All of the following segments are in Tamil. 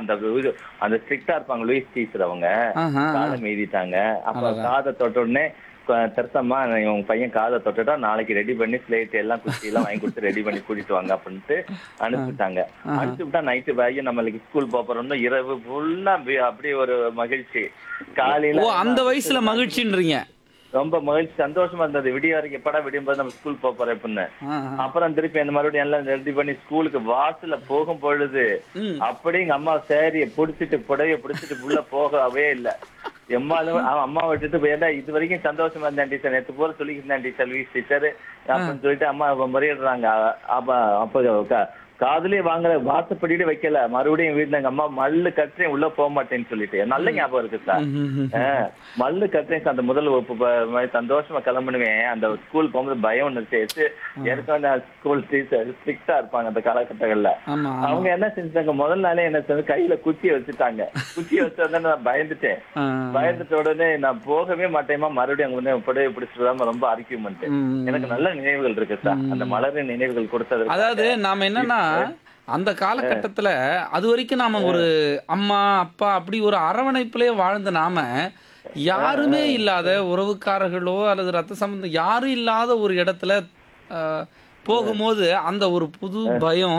அந்த இது அந்த ஸ்ட்ரிக்டா இருப்பாங்க லூயிஸ் டீச்சர் அவங்க ஆஹா. காலை மீதிட்டாங்க அப்ப அடடா. காதை தொட்ட உடனே க- தெரசம்மா உங்க பையன் காதை தொட்டுட்டா நாளைக்கு ரெடி பண்ணி ஸ்லேட் எல்லாம் குச்சி எல்லாம் வாங்கி கொடுத்து ரெடி பண்ணி கூட்டிட்டு வாங்க அப்படின்ட்டு அனுப்பிட்டாங்க அனுப்பிச்சுட்டா நைட்டு பையன் நம்மளுக்கு ஸ்கூல் போறோம்னு இரவு ஃபுல்லா அப்படியே ஒரு மகிழ்ச்சி காலையில ஓ அந்த வயசுல மகிழ்ச்சின்றீங்க ரொம்ப மகிழ்ச்சி சந்தோஷமா இருந்தது விடிய வரைக்கும் எப்படா விடியும் போது நம்ம ஸ்கூல் போறோம் அப்படின்னு ஆஹா. அப்புறம் திருப்பி அந்த மறுபடியும் எல்லாம் ரெடி பண்ணி ஸ்கூலுக்கு வாசல்ல போகும் பொழுது ம். அப்படியே எங்க அம்மா சேரிய புடிச்சிட்டு புடவைய புடிச்சிட்டு உள்ள போகவே இல்ல எம்மாலும் அவன் அம்மா விட்டுட்டு போயிருந்தா இது வரைக்கும் சந்தோஷமா இருந்தேன் டீச்சர் நேத்து போற சொல்லிக்கிட்டேன் டீச்சர் லூயிஸ் டீச்சர் அப்படின்னு சொல்லிட்டு அம்மா அப்ப முறையிடுறாங்க அப்ப அப்ப க- காதுலயே வாங்குற வாசப்படிட்டு வைக்கல மறுபடியும் வீட்டுல எங்க அம்மா மல்லு கட்டுறேன் உள்ள போக மாட்டேன்னு சொல்லிட்டு நல்ல ஞாபகம் இருக்கு சார் ம்ஹும். ஆ, மல்லு கட்டுறேன் அந்த முதல் வகுப்பு ப- மாதிரி சந்தோஷமா கிளம்பிடுவேன் அந்த ஸ்கூல் போகும்போது பயம் ஒண்ணு சேர்த்து எனக்கு அந்த ஸ்கூல் டீச்சர் ஸ்ட்ரிக்டா இருப்பாங்க அந்த காலகட்டங்கள்ல ஆமா ஆமா. அவங்க என்ன செஞ்சாங்க முதல் நாளே என்ன செஞ்சு கையில குச்சியை வச்சுட்டாங்க குச்சியை வச்சோடனே நான் பயந்துட்டேன் ஆ. பயந்துட்ட உடனே நான் போகவே மாட்டேமா மறுபடியும் அங்க வந்து புடவை பிடிச்சிட்டு ரொம்ப ஆர்கியூமெண்ட் ம். எனக்கு நல்ல நினைவுகள் இருக்கு சார் அந்த மலரின் நினைவுகள் கொடுத்தது அதாவது நாம என்னன்னா அந்த காலகட்டத்துல அது வரைக்கும் நாம ஒரு அம்மா அப்பா அப்படி ஒரு அரவணைப்பிலே வாழ்ந்த நாம யாருமே இல்லாத உறவுக்காரர்களோ அல்லது ரத்த சம்பந்தம் யாரும் இல்லாத ஒரு இடத்துல ஆஹ், போகும்போது அந்த ஒரு புது பயம்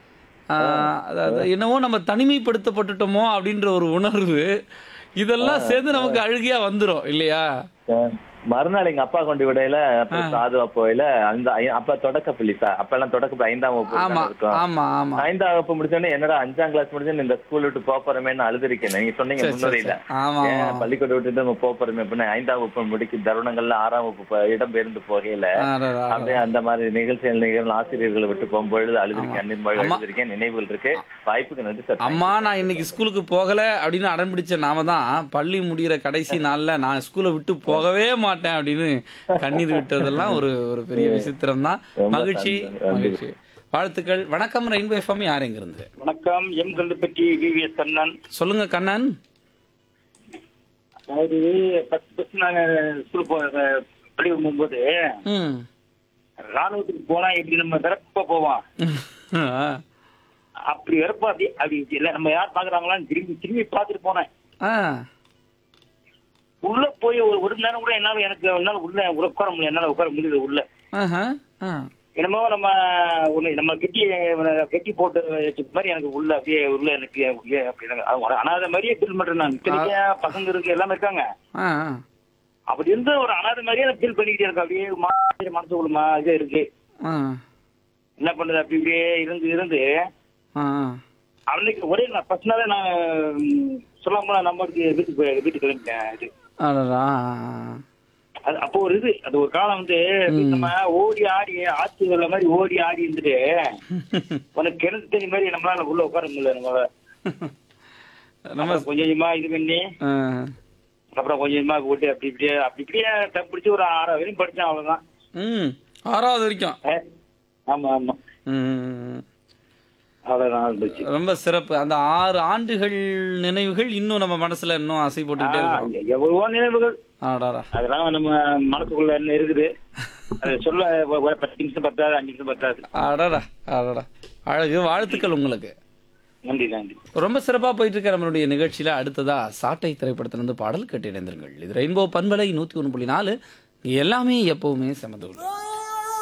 ஆஹ், அதாவது என்னவோ நம்ம தனிமைப்படுத்தப்பட்டுட்டோமோ அப்படின்ற ஒரு உணர்வு இதெல்லாம் சேர்ந்து நமக்கு அழுகையா வந்துரும் இல்லையா மறுநாள் எங்க அப்பா கொண்டு விடையில அப்புறம் சாதுவா போயில அந்த ஐ- அப்ப தொடக்க பள்ளி சார் அப்ப எல்லாம் தொடக்க பள்ளி ஐந்தாம் வகுப்பு ஆமா தானே இருக்கும் ஆமா ஆமா ஐந்தாம் வகுப்பு முடிச்சோடனே என்னடா அஞ்சாம் கிளாஸ் முடிஞ்சு இந்த ஸ்கூல் விட்டு போக போறமேன்னு அழுதுருக்கேன் நீங்க சொன்னீங்க சரி, சரி, முன்னுரையில சரி. ஆமா ஏன் ஆமா பள்ளிக்கூடம் விட்டுட்டு நம்ம போக போறோமே அப்படின்னு ஐந்தாம் வகுப்பு முடிக்கும் தருணங்கள்ல ஆறாம் வகுப்பு ப- இடம் பெயர்ந்து போகையில அடடா. அப்படியே அந்த மாதிரி நிகழ்ச்சிகள் நிகழ்வு ஆசிரியர்களை விட்டு போகும்பொழுது அழுதுருக்கேன் அன்னின் மொழி அழுதுருக்கேன் நினைவுகள் இருக்கு வாய்ப்புக்கு நன்றி சார் அம்மா நான் இன்னைக்கு ஸ்கூலுக்கு போகல அப்படின்னு அடம் பிடிச்ச நாம தான் பள்ளி முடியிற கடைசி நாள்ல நான் ஸ்கூலை விட்டு போகவே மாட்டேன் அப்படின்னு கண்ணீர் விட்டதெல்லாம் ஒரு ஒரு பெரிய விசித்திரம் தான் மகிழ்ச்சி மகிழ்ச்சி வாழ்த்துக்கள் வணக்கம் ரெயின்போ எஃப்எம் யார் எங்க இருந்து வணக்கம் எம் கல்லுப்பட்டி விவிஎஸ் கண்ணன் சொல்லுங்க கண்ணன் அதாவது ஃபர்ஸ்ட் ஃபர்ஸ்ட் நாங்க ஸ்கூல் போ பள்ளி போகும்போது ம் ராணுவத்துக்கு போனா எப்படி நம்ம விரப்பா போவோம் அப்படி விரப்பா அப்படி அப்படி இல்ல நம்ம யார் பாக்குறாங்களான்னு திரும்பி திரும்பி பார்த்துட்டு போனேன் ஆ உள்ள போய் ஒரு ஒரு நேரம் கூட என்னால எனக்கு என்னால உள்ள உட்கார முடியல என்னால உட்கார முடியல உள்ள ஆஹா ஆ என்னமோ நம்ம ஒண்ணு நம்ம கெட்டி கெட்டி போட்டு வச்ச மாதிரி எனக்கு உள்ள அப்படியே உள்ள எனக்கு அப்படியே அப்படி எனக்கு அது அனாதை மாதிரியே ஃபீல் பண்றேன் நான் இத்தனைக்கே பசங்க இருக்கு எல்லாமே இருக்காங்க ஆ அப்படி இருந்து ஒரு அனாதை மாதிரியே நான் ஃபீல் பண்ணிக்கிட்டே இருக்கேன் அப்படியே மாதிரி மனசுக்குள்ள இது இருக்கு ஆ என்ன பண்றது அப்படி இப்படியே இருந்து இருந்து ஆ அன்னைக்கு ஒரே நான் ஃபர்ஸ்ட் நாளே நான் ம், சொல்லாம நான் நம்பருக்கு வீட்டுக்கு போய் வீட்டுக்கு கிளம்பிட்டேன் இது அடடா அது அப்போ ஒரு இது அது ஒரு காலம் வந்து நம்ம ஓடி ஆடி ஆட்சி வெள்ள மாதிரி ஓடி ஆடி இருந்துட்டு உனக்கு கிணத்து தண்ணி மாதிரி நம்மளால உள்ள உட்கார முடியல நம்ம நம்ம அப்புறம் கொஞ்சம் கொஞ்சமா இது பண்ணி ஆ. அப்புறம் கொஞ்சம் கொஞ்சமா போட்டு அப்படி இப்படியே அப்படி இப்படியே டப் பிடிச்சி ஒரு ஆறாவது வரையும் படிச்சேன் அவ்வளவுதான் ம் ஆறாவது வரைக்கும் ஏ, ஆமா ஆமா ம் அவ்வளவுதான் இருந்துச்சு ரொம்ப சிறப்பு அந்த ஆறு ஆண்டுகள் நினைவுகள் இன்னும் நம்ம மனசுல இன்னும் ஆசை போட்டுக்கிட்டே இருக்கும் ஆ, எவ்வளவோ நினைவுகள் ஆடாடா அதெல்லாம் நம்ம மனசுக்குள்ள என்ன இருக்குது அது சொல்ல ஒரு- ஒரு பத்து நிமிஷம் பத்தாது அஞ்சு நிமிஷம் பத்தாது அடடா அடடா அழகு வாழ்த்துக்கள் உங்களுக்கு நன்றி நன்றி ரொம்ப சிறப்பா போயிட்டு இருக்க நம்மளுடைய நிகழ்ச்சியில அடுத்ததா சாட்டை திரைப்படத்திலிருந்து பாடல் கேட்டு இணைந்திருங்கள் இது ரெயின்போ பண்பலை நூத்தி ஒன்று புள்ளி நாலு எல்லாமே எப்பவுமே சமதூள்